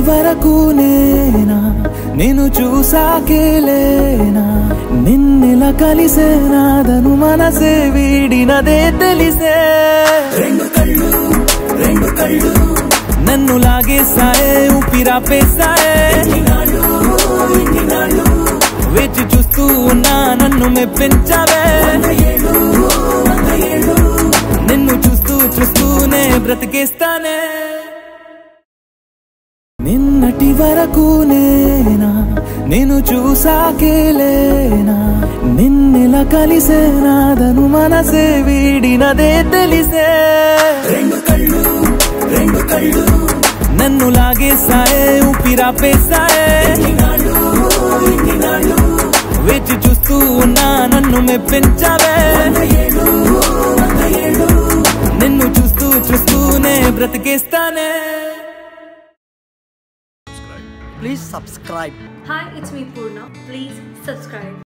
వరకు నేనా నేను చూసాకేలేనా నిన్నెలా కలిసేనాదను మనసే వీడినదే తెలిసే రెండు కళ్ళు రెండు కళ్ళు నన్ను లాగేసాయే ఊపిరాపేసాయే వేచి చూస్తూ ఉన్నా నన్ను మెప్పించావే నిన్ను చూస్తూ చూస్తూనే బ్రతికేస్తానే నిన్నటి వరకు నేనా నేను చూసాకేలేనా నిన్నెలా కలిసేనాదను మనసే వీడినదే తెలిసే రెండు కళ్ళు రెండు కళ్ళు నన్ను లాగేసాయే ఊపిరాపేసాయే వేచి చూస్తూ ఉన్నా నన్ను మెప్పించావే నిన్ను చూస్తూ చూస్తూనే బ్రతికేస్తానే Please subscribe. Hi, it's me Purna. Please subscribe.